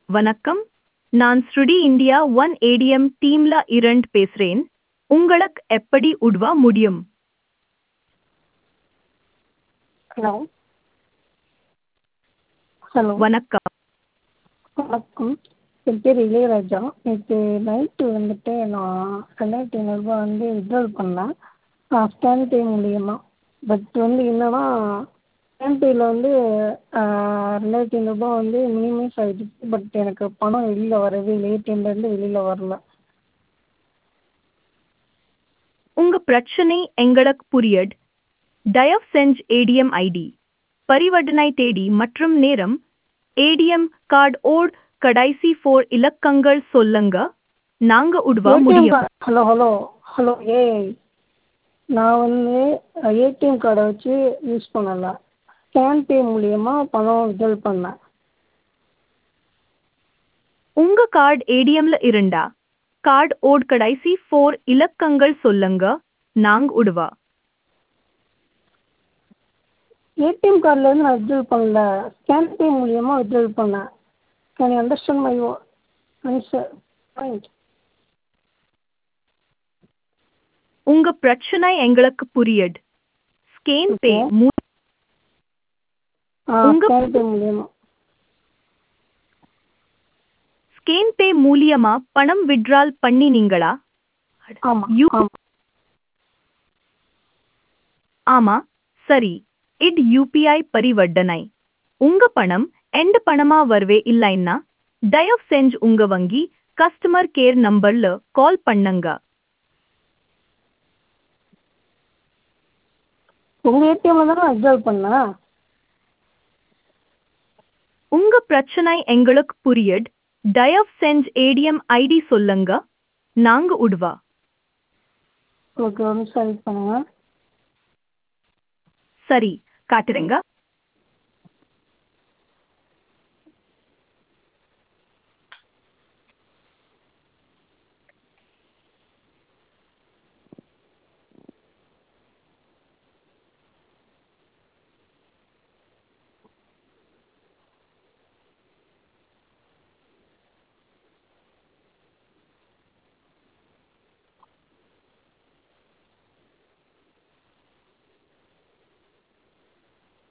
வணக்கம் நான் ஸ்ருடி இந்தியா ஒன் ஏடிஎம் டீம்ல இரண்ட் பேசுறேன் உங்களுக்கு எப்படி உதவ முடியும் ஹலோ ஹலோ வணக்கம் வணக்கம் என் பேர் இளையராஜா நேற்று நைட்டு வந்துட்டு நான் ரெண்டாயிரத்தி ஐநூறுரூபா வந்து வித்ட்ரால் பண்ணேன் ஸ்கேன் பே மூலியமா பட் வந்து என்னன்னா ஸ்கேன் பேயில் வந்து ரெண்டாயிரத்தி ஐநூறுரூபா வந்து மினிமைஸ் ஆகிடுச்சு பட் எனக்கு பணம் வெளியில் வரவே இல்லை ஏடிஎம்லேருந்து வெளியில் வரல உங்க பிரச்சனை எங்களுக்கு புரியட் தயவு செஞ்சு ஏடிஎம் ஐடி பரிவர்த்தனை தேதி மற்றும் நேரம் ஏடிஎம் கார்டு ஓட் கடைசி ஃபோர் இலக்கங்கள் சொல்லுங்க நாங்க உதவ முடியும் ஹலோ ஹலோ ஹலோ ஏய் நான் வந்து ஏடிஎம் கார்டை வச்சு யூஸ் பண்ணலை ஸ்கேன் பே மூலியமா பணம் வித்ட்ரால் பண்ணேன் உங்க கார்டு ஏடிஎம்ல இருந்தா கார்டு ஓட் கடைசி ஃபோர் இலக்கங்கள் சொல்லுங்க நாங்க உதவ ஏடிஎம் கார்டுலேருந்து நான் வித்ட்ரால் பண்ணல ஸ்கேன் பே மூலியமா வித்ட்ரால் பண்ணேன் can you understand my answer point உங்க பிரச்சனை எங்களுக்கு புரியட் ஸ்கேன் பே Okay. ஆ உங்க- ஸ்கேன் பே மூலியமா ஸ்கேன் பே மூலியமா பணம் விட்ரால் பண்ணினீங்களா ஆமாம் You- ஆமாம் ஆமா சரி இட் யூபிஐ பரிவர்த்தனை உங்க பணம் எந்த பணமா வரவே இல்லைன்னா தயவு செஞ்சு உங்க வங்கி கஸ்டமர் கேர் நம்பர்ல கால் பண்ணுங்க உங்கள் ஏடிஎம்மில் தானே வித்ட்ரால் பண்ணேன் உங்க பிரச்சனை எங்களுக்கு புரியட் தயவு செஞ்சு ஏடிஎம் ஐடி சொல்லுங்க நாங்க உடுவா ஓகே ஒரு நிமிஷம் வெயிட் பண்ணுங்கள் சரி காட்டுறேங்க